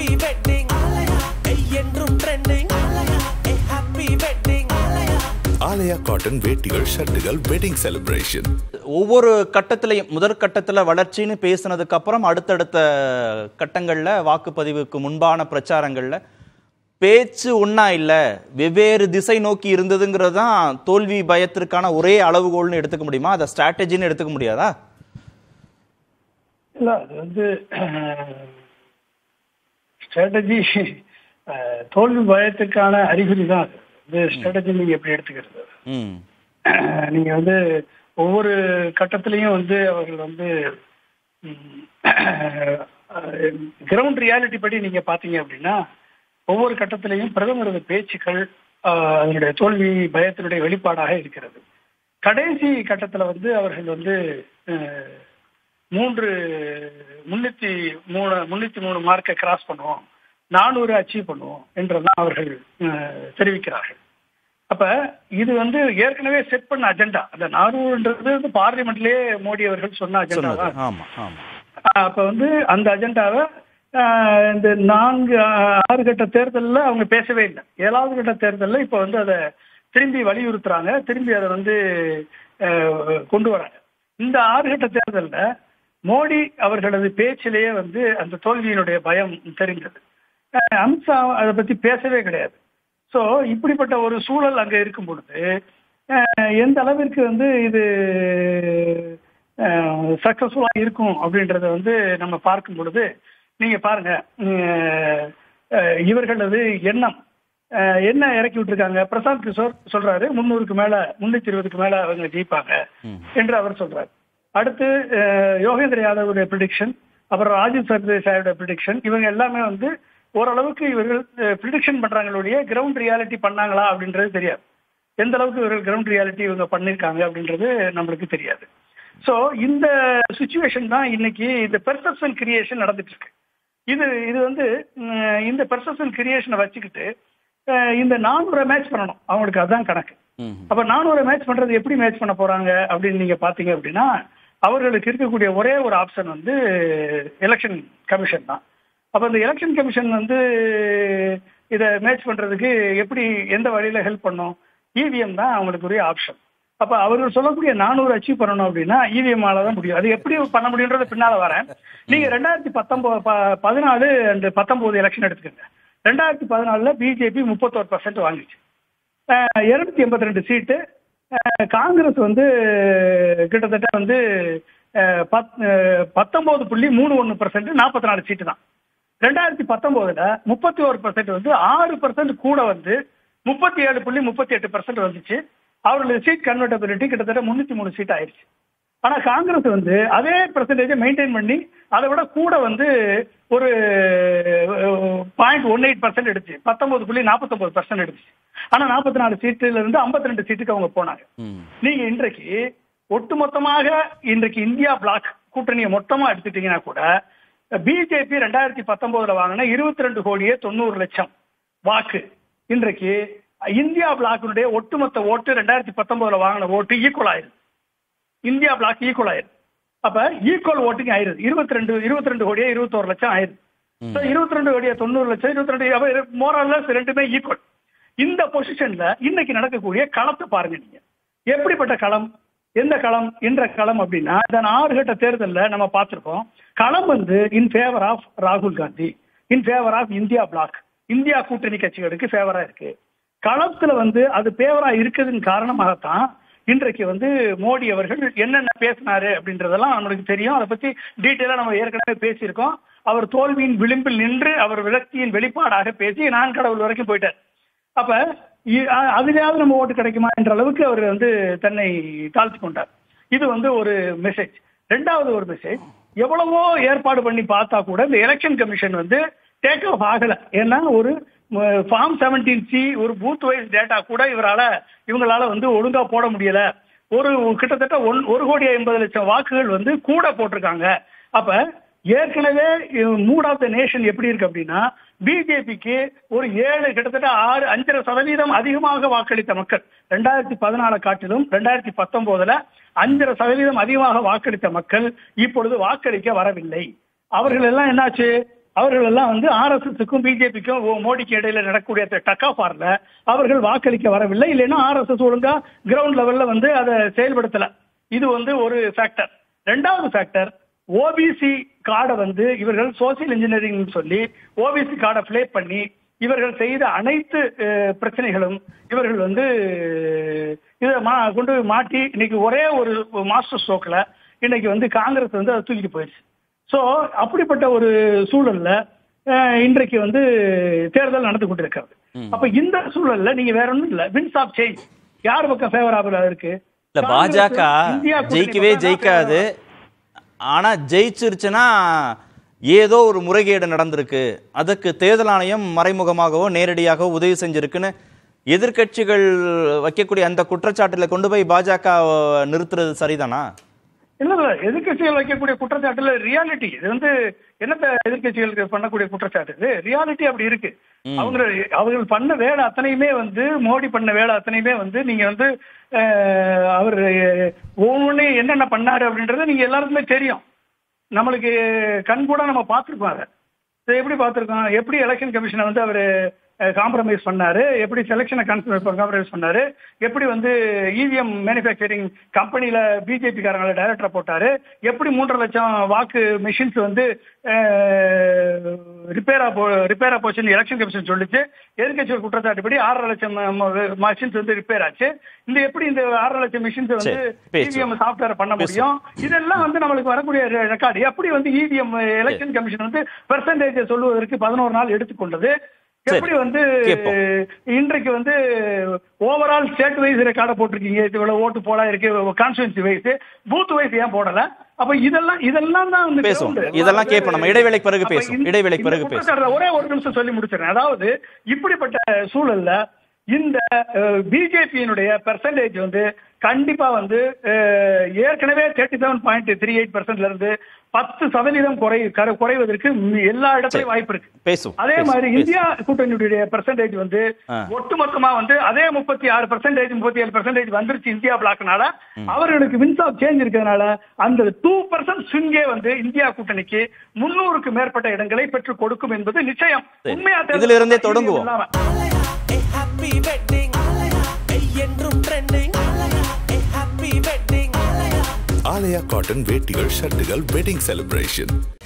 Happy wedding என்றும் trending happy wedding Alaya cotton வேட்டிகள் ஷர்ட்டுகள் வெட்டிங் செலிப்ரேஷன் ஒவ்வொரு கட்டத்திலையும் முதற் கட்டத்துல வளர்ச்சின்னு பேசினதுக்கு அப்புறம் அடுத்தடுத்த கட்டங்கள்ல வாக்குப்பதிவுக்கு முன்பான பிரச்சாரங்கள்ல பேச்சு ஒண்ணா இல்ல வெவ்வேறு திசை நோக்கி இருந்ததுங்கிறது தான் தோல்வி பயத்திற்கான ஒரே அளவுகோல்னு எடுத்துக்க முடியுமா அதை ஸ்ட்ராட்டஜின்னு எடுத்துக்க முடியாதா இல்ல அது வந்து ஸ்ட்ராட்டஜி தோல்வி பயத்துக்கான அறிகுறி தான் அது இந்த ஸ்ட்ராட்டஜி நீங்க எப்படி எடுத்துக்கிறது ம் நீங்க வந்து ஒவ்வொரு கட்டத்திலையும் வந்து அவர்கள் வந்து கிரவுண்ட் ரியாலிட்டி படி நீங்க பாத்தீங்க அப்படின்னா ஒவ்வொரு கட்டத்திலையும் பிரதமரது பேச்சுக்கள் ஆஹ், அதனுடைய தோல்வி பயத்தினுடைய வெளிப்பாடாக இருக்கிறது கடைசி கட்டத்துல வந்து அவர்கள் வந்து அஹ், மூன்று முன்னூத்தி மூணு முன்னூத்தி மூணு மார்க்கை கிராஸ் பண்ணுவோம் நானூறு அச்சீவ் பண்ணுவோம் என்றெல்லாம் அவர்கள் அஹ், தெரிவிக்கிறார்கள் அப்ப இது வந்து ஏற்கனவே செட் பண்ண அஜெண்டா அந்த நானூறுன்றது வந்து பார்லிமெண்ட்லயே மோடி அவர்கள் சொன்ன அஜெண்டா சொன்னது தான் ஆமா ஆமா அப்ப வந்து அந்த அஜெண்டாவை ஆஹ், இந்த நான்கு ஆஹ், ஆறு கட்ட தேர்தல்ல அவங்க பேசவே இல்லை ஏழாவது கட்ட தேர்தல்ல இப்ப வந்து அதை திரும்பி வலியுறுத்துறாங்க திரும்பி அதை வந்து ஆஹ், கொண்டு வராங்க இந்த ஆறு கட்ட தேர்தல்ல மோடி அவர்களது பேச்சிலேயே வந்து அந்த தோல்வியினுடைய பயம் தெரிந்தது ஆஹ், அமித்ஷா அதை பத்தி பேசவே கிடையாது சோ இப்படிப்பட்ட ஒரு சூழல் அங்க இருக்கும் பொழுது அஹ், எந்த அளவிற்கு வந்து இது சக்சஸ்ஃபுல்லா இருக்கும் அப்படின்றத வந்து நம்ம பார்க்கும் பொழுது நீங்க பாருங்க அஹ், அஹ், இவர்களது எண்ணம் அஹ், என்ன இறக்கி விட்டுருக்காங்க பிரசாந்த் கிஷோர் சொல்றாரு முன்னூறுக்கு மேல முன்னூத்தி இருபதுக்கு மேல அவங்க ஜெயிப்பாங்க என்று அவர் சொல்றாரு அடுத்து அஹ், யோகேந்திர யாதவுடைய ப்ரிடிக்ஷன் அப்புறம் ராஜீவ் சர்தேசாயோட ப்ரிடிக்ஷன் இவங்க எல்லாமே வந்து ஓரளவுக்கு இவர்கள் ப்ரிடிக்ஷன் பண்றாங்களுடைய கிரவுண்ட் ரியாலிட்டி பண்ணாங்களா அப்படின்றது தெரியாது எந்த அளவுக்கு இவர்கள் கிரவுண்ட் ரியாலிட்டி இவங்க பண்ணிருக்காங்க அப்படின்றது நம்மளுக்கு தெரியாது சோ இந்த சுச்சுவேஷன் தான் இன்னைக்கு இந்த பெர்செப்ஷன் கிரியேஷன் நடந்துட்டு இருக்கு இது இது வந்து உம், இந்த பெர்செப்ஷன் கிரியேஷனை வச்சுக்கிட்டு அஹ், இந்த நானூறு மேட்ச் பண்ணணும் அவங்களுக்கு அதான் கணக்கு ம் அப்ப நானூறு மேட்ச் பண்றது எப்படி மேட்ச் பண்ண போறாங்க அப்படின்னு நீங்க பாத்தீங்க அப்படின்னா அவர்களுக்கு இருக்கக்கூடிய ஒரே ஒரு ஆப்ஷன் வந்து எலெக்ஷன் கமிஷன் தான் அப்ப இந்த எலெக்ஷன் கமிஷன் வந்து இதை மேட்ச் பண்றதுக்கு எப்படி எந்த வழியில ஹெல்ப் பண்ணும் இவிஎம் தான் அவங்களுக்கு ஒரே ஆப்ஷன் அப்ப அவர்கள் சொல்லக்கூடிய நானூறு அச்சீவ் பண்ணணும் அப்படின்னா இவிஎம் தான் முடியும் அது எப்படி பண்ண முடியுன்றது பின்னால வரேன் நீங்க ரெண்டாயிரத்தி பத்தொன்பது ப- பதினாலு அண்ட் பத்தொன்பது எலெக்ஷன் எடுத்துக்கோங்க ரெண்டாயிரத்தி பதினாலுல பிஜேபி முப்பத்தோரு பர்சன்ட் வாங்கிச்சு இருநூத்தி எண்பத்தி ரெண்டு சீட்டு அஹ், காங்கிரஸ் வந்து கிட்டத்தட்ட வந்து அஹ், பத்- அஹ், பத்தொன்பது புள்ளி மூணு ஒன்று பர்சன்ட் நாற்பத்தி நாலு சீட்டு தான் ரெண்டாயிரத்தி பத்தொன்பதுல முப்பத்தி ஒரு பர்சன்ட் வந்து ஆறு பர்சன்ட் கூட வந்து முப்பத்தி ஏழு புள்ளி முப்பத்தி எட்டு பர்சன்ட் வந்துச்சு அவர்களுடைய சீட் கன்வெர்டபிலிட்டி கிட்டத்தட்ட முன்னூத்தி மூணு சீட் ஆயிருச்சு ஆனா காங்கிரஸ் வந்து அதே பெர்சன்டேஜை மெயின்டைன் பண்ணி அதை விட கூட வந்து ஒரு பாயிண்ட் ஒன் எயிட் பர்சன்ட் எடுச்சு பத்தொன்பது புள்ளி நாற்பத்தொன்பது பர்சன்ட் எடுச்சு ஆனா நாற்பத்தி நாலு சீட்டுல இருந்து ஐம்பத்தி ரெண்டு சீட்டுக்கு அவங்க போனாங்க ம் நீங்க இன்றைக்கு ஒட்டுமொத்தமாக இன்றைக்கு இந்தியா பிளாக் கூட்டணியை மொத்தமா எடுத்துட்டீங்கன்னா கூட பிஜேபி ரெண்டாயிரத்தி பத்தொன்பதுல வாங்கின இருபத்தி ரெண்டு கோடியே தொண்ணூறு லட்சம் வாக்கு இன்றைக்கு இந்தியா பிளாக்கினுடைய ஒட்டுமொத்த ஓட்டு ரெண்டாயிரத்தி பத்தொன்பதுல வாங்கின ஓட்டு ஈக்குவல் ஆயிருது இந்தியா பிளாக் ஈக்குவல் ஆயிருது அப்ப ஈக்குவல் ஓட்டிங் ஆயிருது இருபத்தி ரெண்டு இருபத்தி ரெண்டு கோடியே இருபத்தோரு லட்சம் ஆயிருது So, இருபத்தி ரெண்டு கோடியே தொண்ணூறு லட்சம் இருபத்தி ரெண்டு மோரல்லஸ் ரெண்டுமே ஈக்குவல் இந்த பொசிஷன்ல இன்னைக்கு நடக்கக்கூடிய களத்தை பாருங்க நீங்க எப்படிப்பட்ட களம் எந்த களம் என்ற களம் அப்படின்னா இந்த ஆறு கட்ட தேர்தல்ல நம்ம பார்த்திருக்கோம் களம் வந்து இன் ஃபேவர் ஆஃப் ராகுல் Gandhi in favour of India bloc India கூட்டணி கட்சிகளுக்கு ஃபேவரா இருக்கு களத்துல வந்து அது ஃபேவரா இருக்குதுன்னு காரணமாகத்தான் இன்றைக்கு வந்து மோடி அவர்கள் என்னென்ன பேசினாரு அப்படின்றதெல்லாம் நம்மளுக்கு தெரியும் அதை பத்தி டீட்டெயிலா நம்ம ஏற்கனவே பேசியிருக்கோம் அவர் தோல்வியின் விளிம்பில் நின்று அவர் விரக்தியின் வெளிப்பாடாக பேசி நான் கடவுள் வரைக்கும் போயிட்டார் அப்ப இ- அ- அதுலயாவது நம்ம ஓட்டு கிடைக்குமா என்ற அளவுக்கு அவர் வந்து தன்னை தாழ்த்தி கொண்டார் இது வந்து ஒரு மெசேஜ் ரெண்டாவது ஒரு மெசேஜ் எவ்வளவோ ஏற்பாடு பண்ணி பார்த்தா கூட இந்த எலெக்ஷன் கமிஷன் வந்து டேக் ஆஃப் ஆகல ஏன்னா ஒரு ஃபார்ம் செவன்டீன் சி ஒரு பூத் வைஸ் டேட்டா கூட இவரால இவங்களால வந்து ஒழுங்கா போட முடியல ஒரு கிட்டத்தட்ட ஒன் ஒரு கோடி ஐம்பது லட்சம் வாக்குகள் வந்து கூட போட்டிருக்காங்க அப்ப ஏற்கனவே மூட் ஆஃப் த நேஷன் எப்படி இருக்கு அப்படின்னா பிஜேபிக்கு ஒரு ஏழு கிட்டத்தட்ட ஆறு அஞ்சரை சதவீதம் அதிகமாக வாக்களித்த மக்கள் ரெண்டாயிரத்தி பதினாலு காட்டிலும் ரெண்டாயிரத்தி பத்தொன்பதுல அஞ்சரை சதவீதம் அதிகமாக வாக்களித்த மக்கள் இப்பொழுது வாக்களிக்க வரவில்லை அவர்கள் எல்லாம் என்னாச்சு அவர்கள் எல்லாம் வந்து ஆர்எஸ்எஸ்க்கும் பிஜேபிக்கும் மோடிக்கு இடையில நடக்கக்கூடிய டக்கா பார்ல அவர்கள் வாக்களிக்க வரவில்லை இல்லைன்னா ஆர்எஸ்எஸ் ஒழுங்கா கிரவுண்ட் லெவல்ல வந்து அதை செயல்படுத்தல இது வந்து ஒரு ஃபேக்டர் ரெண்டாவது ஃபேக்டர் ஓபிசி கார்டை வந்து இவர்கள் சோசியல் இன்ஜினியரிங் சொல்லி ஓபிசி கார்டை பிளே பண்ணி இவர்கள் செய்த அனைத்து அஹ், பிரச்சனைகளும் இவர்கள் வந்து இதை மா- கொண்டு போய் மாட்டி இன்னைக்கு ஒரே ஒரு மாஸ்டர் ஸ்ட்ரோக்ல இன்னைக்கு வந்து காங்கிரஸ் வந்து அதை தூக்கிட்டு போயிடுச்சு சோ அப்படிப்பட்ட ஒரு சூழல்ல அஹ், இன்றைக்கு வந்து தேர்தல் நடந்து கொண்டிருக்கிறது அப்ப இந்த சூழல்ல நீங்க வேற ஒண்ணும் இல்ல வின்ஸ் ஆஃப் சேஞ்ச் யார் பக்கம் ஃபேவரபிளா இருக்கு இல்ல காங்கிரஸ், பாஜக இந்தியா கூட்டணி ஜெயிக்கவே பக்கம் தான் ஜெயிக்காது ஆனா ஜெயிச்சிருச்சுன்னா ஏதோ ஒரு முறைகேடு நடந்திருக்கு அதுக்கு தேர்தல் ஆணையம் மறைமுகமாகவோ நேரடியாகவோ உதவி செஞ்சிருக்குன்னு எதிர்க்கட்சிகள் வைக்கக்கூடிய அந்த குற்றச்சாட்டுல கொண்டு போய் பாஜக நிறுத்துறது சரிதானா இல்ல இல்ல எதிர்க்கட்சிகள் வைக்கக்கூடிய குற்றச்சாட்டுல ரியாலிட்டி இது வந்து என்னத்த எதிர்க்கட்சிகளுக்கு பண்ணக்கூடிய குற்றச்சாட்டு இது ரியாலிட்டி அப்படி இருக்கு அவங்க அவர்கள் பண்ண வேலை அத்தனையுமே வந்து மோடி பண்ண வேலை அத்தனையுமே வந்து நீங்க வந்து அஹ், அவர் ஒவ்வொன்றையும் என்னென்ன பண்ணாரு அப்படின்றது நீங்க எல்லாருக்குமே தெரியும் நம்மளுக்கு கண் கூட நம்ம பார்த்துருக்கோம் அதை இதை எப்படி பார்த்துருக்கோம் எப்படி எலெக்ஷன் கமிஷனை வந்து அவர் காம்ப்ரமைஸ் பண்ணாரு எப்படி செலெக்ஷனை காம்ப்ரமைஸ் பண்ணாரு எப்படி வந்து இவிஎம் மேனுஃபேக்சரிங் கம்பெனில பிஜேபி காரங்களை டைரக்டரா போட்டாரு எப்படி மூன்றரை லட்சம் வாக்கு மிஷின்ஸ் வந்து ரிப்பேரா போ ரிப்பேரா போச்சுன்னு எலெக்ஷன் கமிஷன் சொல்லிச்சு எதிர்கட்சி குற்றச்சாட்டுப்படி ஆறரை லட்சம் மிஷின்ஸ் வந்து ரிப்பேர் ஆச்சு இந்த எப்படி இந்த ஆறரை லட்சம் மிஷின்ஸ் வந்து சரி, பேசுவோம். இவிஎம் சாஃப்ட்வேர் பண்ண முடியும் இதெல்லாம் வந்து நம்மளுக்கு வரக்கூடிய ரெக்கார்டு எப்படி வந்து இவிஎம் எலெக்ஷன் கமிஷன் வந்து பெர்சன்டேஜ் சொல்லுவதற்கு பதினோரு நாள் எடுத்துக்கொண்டது சரி, எப்படி வந்து கேட்போம். இன்றைக்கு வந்து ஓவரால் ஸ்டேட் வைஸ் ரெக்கார்ட போட்டிருக்கீங்க இது இவ்வளவு ஓட்டு போடா இருக்கு கான்ஸ்டுவன்சி வைஸ் பூத் வைஸ் ஏன் போடல அப்ப இதெல்லாம் இதெல்லாம் தான் வந்து பேசுவோம். ground. இதெல்லாம் கேட்போம். நம்ம இடைவேளைக்கு பிறகு அப்ப பேசுவோம். இந்த- இடைவேளைக்கு இந்த பிறகு பேசுவோம். குற்றச்சாட்டுல ஒரே ஒரு நிமிஷம் சொல்லி முடிச்சிடறேன் அதாவது இப்படிப்பட்ட சூழல்ல இந்த பிஜேபியினுடைய பெர்சன்டேஜ் வந்து கண்டிப்பா வந்து அஹ், ஏற்கனவே thirty seven point three eight பர்சன்ட்ல இருந்து பத்து சதவீதம் குறை கர- குறைவதற்கு மி- எல்லா இடத்துலயும் வாய்ப்பு இருக்கு பேசுவோம் அதே பேசுவோம், மாதிரி பேசுவோம். இந்தியா கூட்டணியுடைய பெர்சன்டேஜ் வந்து ஆ. ஒட்டுமொத்தமா வந்து அதே முப்பத்தி ஆறு பெர்சன்டேஜ் முப்பத்தி ஏழு பெர்சன்டேஜ் வந்துருச்சு இந்தியா பிளாக்னால அவர்களுக்கு வின்ஸ் ஆஃப் சேஞ்ச் இருக்கிறதுனால அந்த டூ பர்சன்ட் ஸ்விங்கே வந்து இந்தியா கூட்டணிக்கு முன்னூறுக்கு மேற்பட்ட இடங்களை பெற்றுக் கொடுக்கும் என்பது நிச்சயம் சரி. உண்மையா தேர்தல் இதுல இருந்தே இது தொடங்குவோம். இல்லாம. ஆலயா ஏ ஹாப்பி வெட்டிங் ஆலயா ஏ என்றும் ட்ரெண்டிங் ஆலயா ஏ happy wedding Alaya Alaya cotton வேட்டிகள் ஷர்ட்டுகள் வெட்டிங் செலிப்ரேஷன்